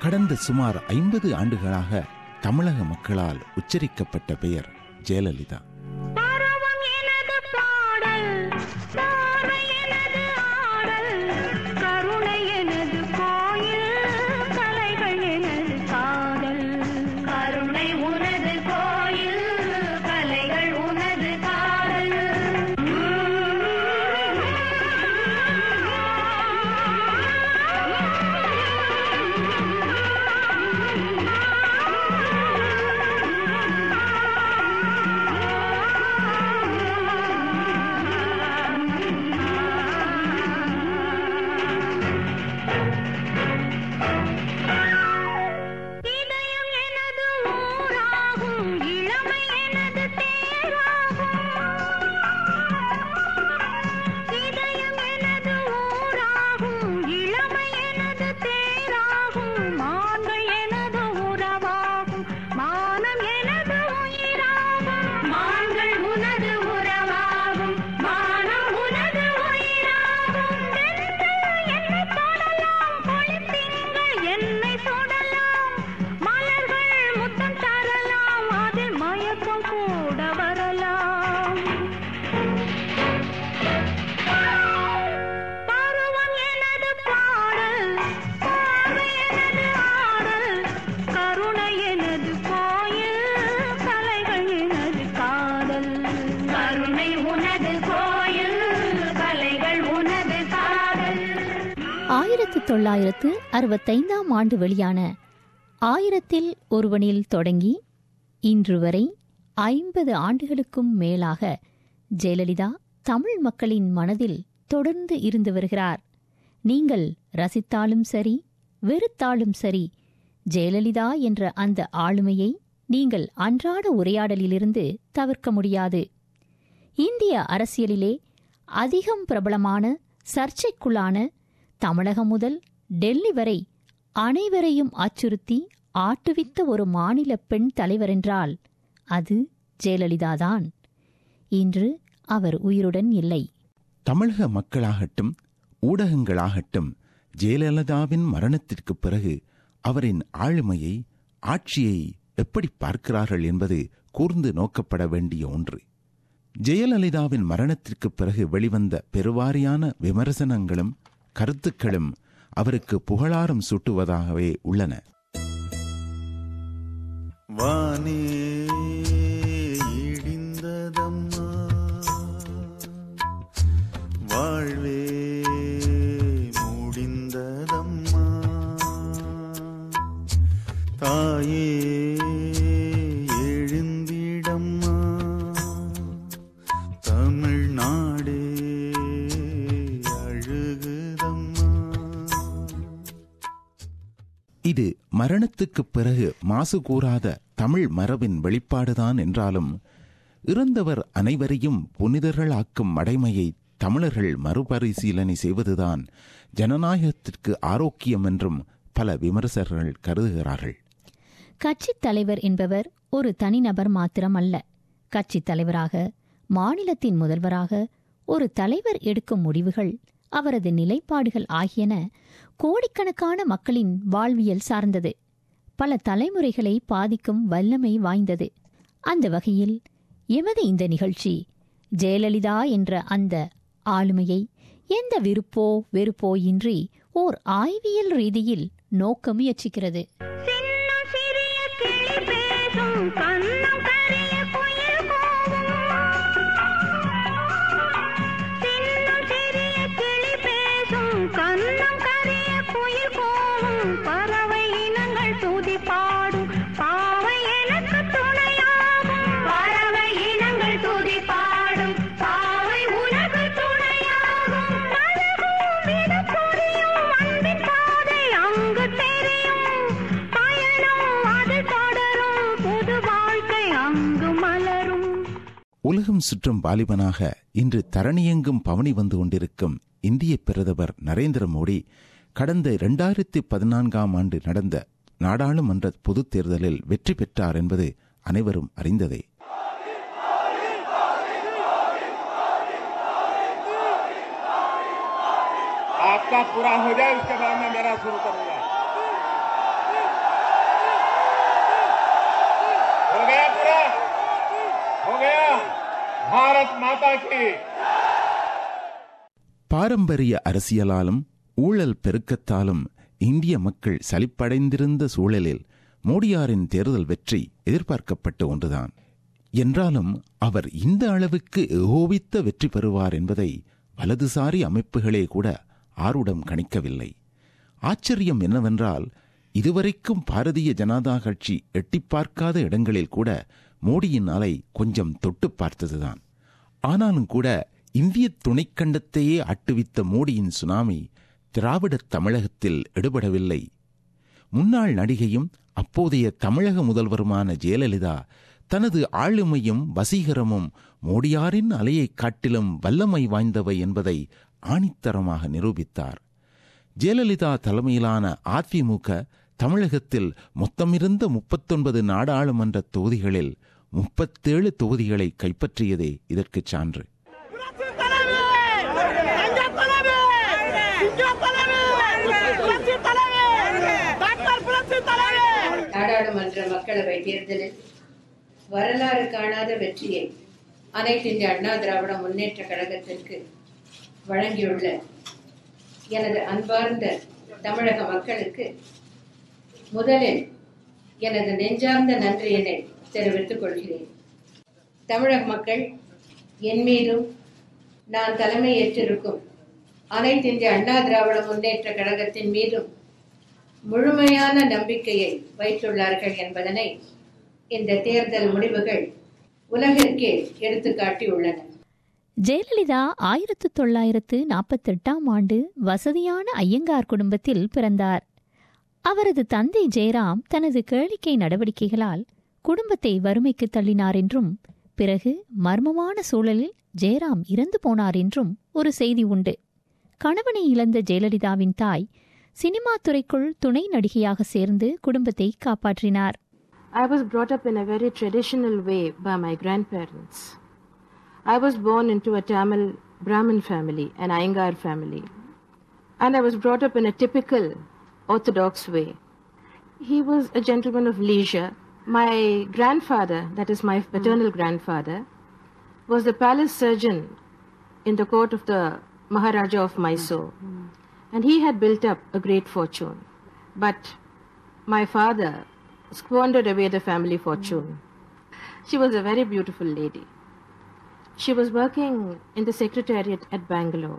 கடந்த சுமார் ஐம்பது ஆண்டுகளாக தமிழக மக்களால் உச்சரிக்கப்பட்ட பெயர் ஜெயலலிதா பருவம் எனது பாடல் பார்வை எனது ஆடல் கருணை எனது கோயில் கலைகள் எனது காதல் கருணை உனது கோயில் கலைகள் உனது காதல் இதயம் எனது ஊராகும் இளமை எனது தேராகும் இதயம் எனது ஊராகும் இளமை எனது தேராகும் மான்கள் எனது உறவாகும் மானம் எனது உயிராகும் மான்கள் உனது உறவாகும் மானம் உனது உயிராகும் தென்றல் என்னை தொடலாம் பொழித்திங்கள் என்னை தொடலாம் மலர்கள் முத்தம் தரலாம் அதில் மயக்கம் கூட வரலாம் பருவம் எனது பாடல் பார்வை எனது ஆடல் கருணை எனது கோயில் கலைகள் எனது காதல் கருணை உனது கோயில் கலைகள் உனது காதல் ஆயிரத்து தொள்ளாயிரத்து அறுபத்தைந்தாம் ஆண்டு வெளியான ஆயிரத்தில் ஒருவனில் தொடங்கி இன்று வரை ஐம்பது ஆண்டுகளுக்கும் மேலாக ஜெயலலிதா தமிழ் மக்களின் மனதில் தொடர்ந்து இருந்து வருகிறார் நீங்கள் ரசித்தாலும் சரி வெறுத்தாலும் சரி ஜெயலலிதா என்ற அந்த ஆளுமையை நீங்கள் அன்றாட உரையாடலிலிருந்து தவிர்க்க முடியாது இந்திய அரசியலிலே அதிகம் பிரபலமான சர்ச்சைக்குள்ளான தமிழகம் முதல் டெல்லி வரை அனைவரையும் அச்சுறுத்தி ஆட்டுவித்த ஒரு மாநில பெண் தலைவரென்றால் அது ஜெயலலிதாதான் இன்று அவர் உயிருடன் இல்லை தமிழக மக்களாகட்டும் ஊடகங்களாகட்டும் ஜெயலலிதாவின் மரணத்திற்கு பிறகு அவரின் ஆளுமையை ஆட்சியை எப்படி பார்க்கிறார்கள் என்பது கூர்ந்து நோக்கப்பட வேண்டிய ஒன்று ஜெயலலிதாவின் மரணத்திற்கு பிறகு வெளிவந்த பெருவாரியான விமர்சனங்களும் கருத்துக்களும் அவருக்கு புகழாரம் சூட்டுவதாகவே உள்ளன வானே இடிந்ததம்மா வாழ்வே முடிந்ததம்மா தாயே எழுந்திடம்மா தமிழ்நாடே அழுகுதம்மா இது மரணத்துக்குப் பிறகு மாசு கூறாத தமிழ் மரபின் வெளிப்பாடுதான் என்றாலும் இறந்தவர் அனைவரையும் புனிதர்களாக்கும் மடைமையை தமிழர்கள் மறுபரிசீலனை செய்வதுதான் ஜனநாயகத்திற்கு ஆரோக்கியம் என்றும் பல விமர்சகர்கள் கருதுகிறார்கள் கட்சித் தலைவர் என்பவர் ஒரு தனிநபர் மாத்திரம் அல்ல கட்சித் தலைவராக மாநிலத்தின் முதல்வராக ஒரு தலைவர் எடுக்கும் முடிவுகள் அவரது நிலைப்பாடுகள் ஆகியன கோடிக்கணக்கான மக்களின் வாழ்வியல் சார்ந்தது பல தலைமுறைகளை பாதிக்கும் வல்லமை வாய்ந்தது அந்த வகையில் எமது இந்த நிகழ்ச்சி ஜெயலலிதா என்ற அந்த ஆளுமையை எந்த விருப்போ வெறுப்போ இன்றி ஓர் ஆய்வியல் ரீதியில் நோக்க முயற்சிக்கிறது சின்னம் சிறிய கிளி பேசும் கண்ணம் கரிய குயில் கூவும் சின்னம் சிறிய கிளி பேசும் கண்ணம் கரிய குயில் கூவும் பறவை இனங்கள் துதி பாடும் பாவை எனக்கு துணையாகும் பறவை இனங்கள் துதி பாடும் பாவை உனக்கு துணையாகும் அழகும் விட புரியும் அன்பின் பாதை அங்கு தெரியும் பயணம் அது தொடரும் புது வாழ்க்கை அங்கு மலரும் உலகம் சுற்றும் வாலிபனாக இன்று தரணியெங்கும் பவனி வந்து கொண்டிருக்கும் இந்திய பிரதமர் நரேந்திர மோடி கடந்த இரண்டாயிரத்தி பதினான்காம் ஆண்டு நடந்த நாடாளுமன்ற பொதுத் தேர்தலில் வெற்றி பெற்றார் என்பது அனைவரும் அறிந்ததே आपका पूरा हो जाए उसके बाद मैं मेरा शुरू करूंगा हो गया पूरा हो गया भारत माता की பாரம்பரிய அரசியலாலும் ஊழல் பெருக்கத்தாலும் இந்திய மக்கள் சலிப்படைந்திருந்த சூழலில் மோடியாரின் தேர்தல் வெற்றி எதிர்பார்க்கப்பட்ட ஒன்றுதான் என்றாலும் அவர் இந்த அளவுக்கு ஏகோபித்த வெற்றி பெறுவார் என்பதை வலதுசாரி அமைப்புகளே கூட ஆருடம் கணிக்கவில்லை ஆச்சரியம் என்னவென்றால் இதுவரைக்கும் பாரதிய ஜனதா கட்சி எட்டிப் பார்க்காத இடங்களில் கூட மோடியின் அலை கொஞ்சம் தொட்டு பார்த்ததுதான் ஆனாலும் கூட இந்திய துணைக்கண்டத்தையே அட்டுவித்த மோடியின் சுனாமி திராவிட தமிழகத்தில் எடுபடவில்லை முன்னாள் நடிகையும் அப்போதைய தமிழக முதல்வருமான ஜெயலலிதா தனது ஆளுமையும் வசீகரமும் மோடியாரின் அலையைக் காட்டிலும் வல்லமை வாய்ந்தவை என்பதை ஆணித்தரமாக நிரூபித்தார் ஜெயலலிதா தலைமையிலான அதிமுக தமிழகத்தில் மொத்தமிருந்த முப்பத்தொன்பது நாடாளுமன்ற தொகுதிகளில் முப்பத்தேழு தொகுதிகளை கைப்பற்றியதே இதற்குச் சான்று புரட்சி தலைவர் எங்கள் தலைவர் இந்திய தலைவர் புரட்சி தலைவர் டாக்டர் புரட்சி தலைவர் நாடாளுமன்ற மக்களவை தேர்தலில் வரலாறு காணாத வெற்றியை அனைத்து இந்திய அண்ணா திராவிட முன்னேற்ற கழகத்திற்கு வழங்கியுள்ள எனது அன்பார்ந்த தமிழக மக்களுக்கு முதலில் எனது நெஞ்சார்ந்த நன்றியினை தெரிவித்துக் கொள்கிறேன் தமிழக மக்கள் என் மீதும் நான் தலைமை ஏற்றிருக்கும் அனைத்து இந்திய அண்ணா திராவிட முன்னேற்ற கழகத்தின் மீதும் முழுமையான நம்பிக்கையை வைத்துள்ளார்கள் என்பதனை இந்த தேர்தல் முடிவுகள் உலகிற்கே எடுத்துக்காட்டியுள்ளன ஜெயலலிதா ஆயிரத்து தொள்ளாயிரத்து நாற்பத்தெட்டாம் ஆண்டு வசதியான ஐயங்கார் குடும்பத்தில் பிறந்தார் அவரது தந்தை ஜெயராம் தனது கேளிக்கை நடவடிக்கைகளால் குடும்பத்தை வறுமைக்கு தள்ளினார் என்றும் பிறகு மர்மமான சூழலில் ஜெயராம் இறந்து போனார் என்றும் ஒரு செய்தி உண்டு கணவனை இழந்த ஜெயலலிதாவின் தாய் சினிமா துறைக்குள் துணை நடிகையாக சேர்ந்து குடும்பத்தை காப்பாற்றினார் I was brought up in a very traditional way by my grandparents. I was born into a Tamil Brahmin family, an Iyengar family. And I was brought up in a typical Orthodox way. He was a gentleman of leisure. My grandfather, that is my paternal grandfather, was the palace surgeon in the court of the Maharaja of Mysore. And he had built up a great fortune. But my father squandered away the family fortune. She was a very beautiful lady. She was working in the secretariat at Bangalore.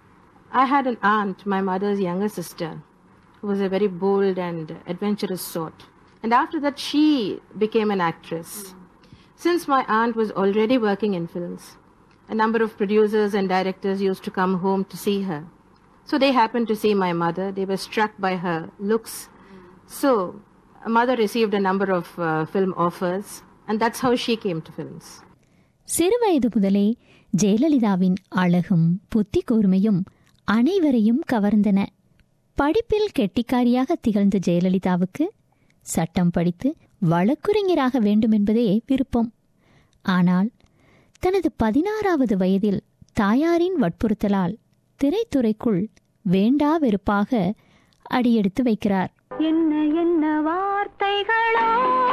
I had an aunt, my mother's younger sister, who was a very bold and adventurous sort. And after that, she became an actress. Since my aunt was already working in films, a number of producers and directors used to come home to see her. So they happened to see my mother. They were struck by her looks. So, mother received a number of uh, film offers, and that's how she came to films. சிறுவயது முதலே ஜெயலலிதாவின் அழகும் புத்தி கூர்மையும் அனைவரையும் கவர்ந்தன படிப்பில் கெட்டிக்காரியாக திகழ்ந்த ஜெயலலிதாவுக்கு சட்டம் படித்து வழக்குரைஞராக வேண்டுமென்பதே விருப்பம் ஆனால் தனது பதினாறாவது வயதில் தாயாரின் வற்புறுத்தலால் திரைத்துறைக்குள் வேண்டா வெறுப்பாக அடியெடுத்து வைக்கிறார் என்ன என்ன வார்த்தைகளோ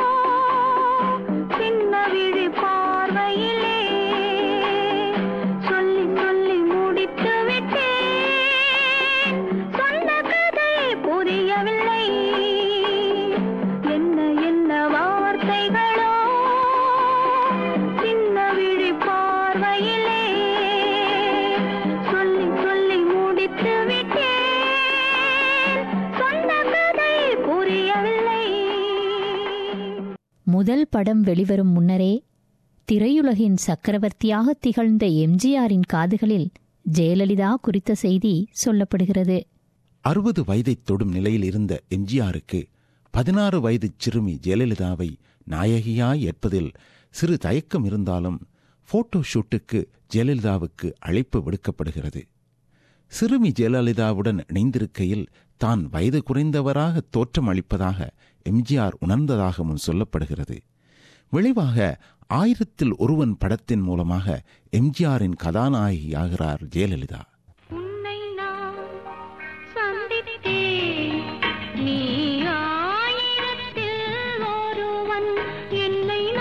சின்ன விழி பார்வையிலே சொல்லி சொல்லி முடித்து விட்டேன் சொன்ன கதை புரியவில்லை என்ன என்ன வார்த்தைகளோ சின்ன விழி பார்வையிலே சொல்லி சொல்லி முடித்து விட்டேன் சொன்ன கதை புரியவில்லை முதல் படம் வெளிவரும் முன்னரே திரையுலகின் சக்கரவர்த்தியாக திகழ்ந்த எம்ஜிஆரின் காதுகளில் ஜெயலலிதா குறித்த செய்தி சொல்லப்படுகிறது அறுபது வயதைத் தொடும் நிலையில் இருந்த எம்ஜிஆருக்கு பதினாறு வயது சிறுமி ஜெயலலிதாவை நாயகியாய் ஏற்பதில் சிறு தயக்கம் இருந்தாலும் போட்டோ ஷூட்டுக்கு ஜெயலலிதாவுக்கு அழைப்பு விடுக்கப்படுகிறது சிறுமி ஜெயலலிதாவுடன் இணைந்திருக்கையில் தான் வயது குறைந்தவராக தோற்றம் அளிப்பதாக எம்ஜிஆர் உணர்ந்ததாகவும் சொல்லப்படுகிறது விளைவாக ஆயிரத்தில் ஒருவன் படத்தின் மூலமாக எம்ஜிஆரின் கதாநாயகியாகிறார் ஜெயலலிதா உன்னை நான் சந்தித்தேன் நீ ஆயிரத்தில் ஒருவன் என்னை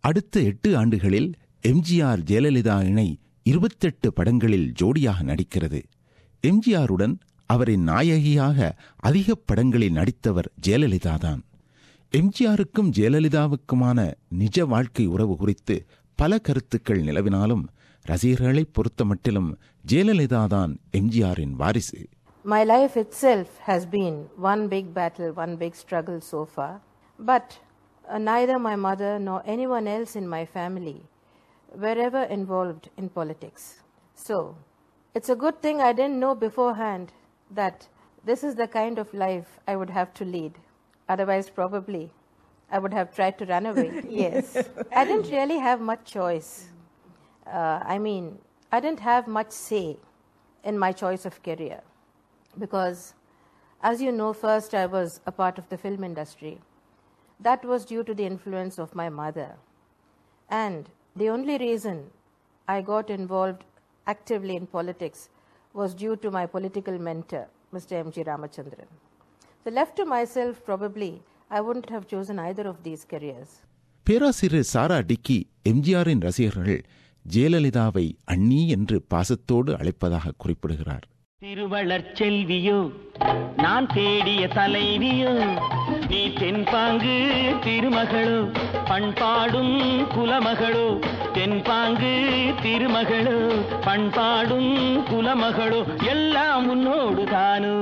அடுத்த எட்டு ஆண்டுகளில் எம்ஜிஆர் ஜெயலலிதா இணை இருபத்தெட்டு படங்களில் ஜோடியாக நடிக்கிறது எம்ஜிஆருடன் அவரின் நாயகியாக அதிக படங்களில் நடித்தவர் ஜெயலலிதாதான் எம்ஜிஆருக்கும் ஜெயலலிதாவுக்குமான நிஜ வாழ்க்கை உறவு குறித்து பல கருத்துக்கள் நிலவினாலும் ரசிகர்களை பொறுத்தமட்டிலும் ஜெயலலிதாதான் எம்ஜிஆரின் வாரிசு My life itself has been one big battle, one big struggle so far. But uh, neither my mother nor anyone else in my family were ever involved in politics. So it's a good thing I didn't know beforehand that this is the kind of life I would have to lead. Otherwise, probably I would have tried to run away. yes. I didn't really have much choice. Uh, I mean, I didn't have much say in my choice of career because, as you know, first I was a part of the film industry. That was due to the influence of my mother. And the only reason I got involved actively in politics was due to my political mentor, Mr. M.G. Ramachandran. So, left to myself, probably I wouldn't have chosen either of these careers. பேராசிரியர் சாரா டிக்கி எம்ஜிஆரின் ரசிகர்கள் ஜெயலலிதாவை அண்ணி என்று பாசத்தோடு அழைப்பதாக குறிப்பிடுகிறார் திருவளர் செல்வியோ நான் தேடிய தலைவியோ நீ தென்பாங்கு திருமகளோ பண்பாடும் குலமகளோ தென்பாங்கு திருமகளோ பண்பாடும் குலமகளோ எல்லாம் உன்னோடு தானோ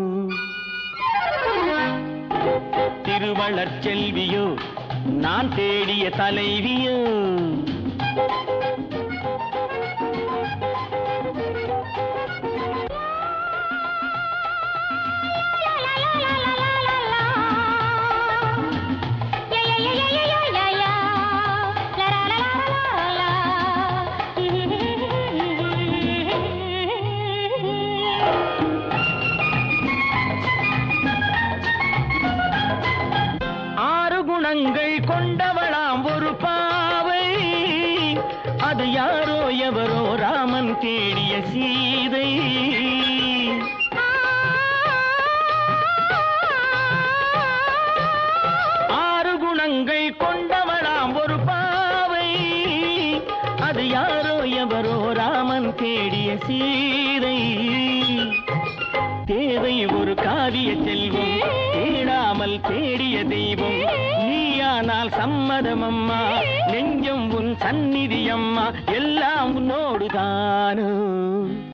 திருவளர் செல்வியோ நான் தேடிய தலைவியோ ஆறு குணங்கள் கொண்டவளாம் ஒரு பாவை அது யாரோ எவரோ ராமன் தேடிய சீதை ஆறு குணங்கள் கொண்டவளாம் ஒரு பாவை அது யாரோ எவரோ ராமன் தேடிய சீதை தேவை ஒரு காவிய செல்வம் தேடாமல் தேடிய தெய்வம் நீயானால் சம்மதம் அம்மா நெஞ்சம் உன் சந்நிதி அம்மா எல்லாம் உன்னோடு தானோ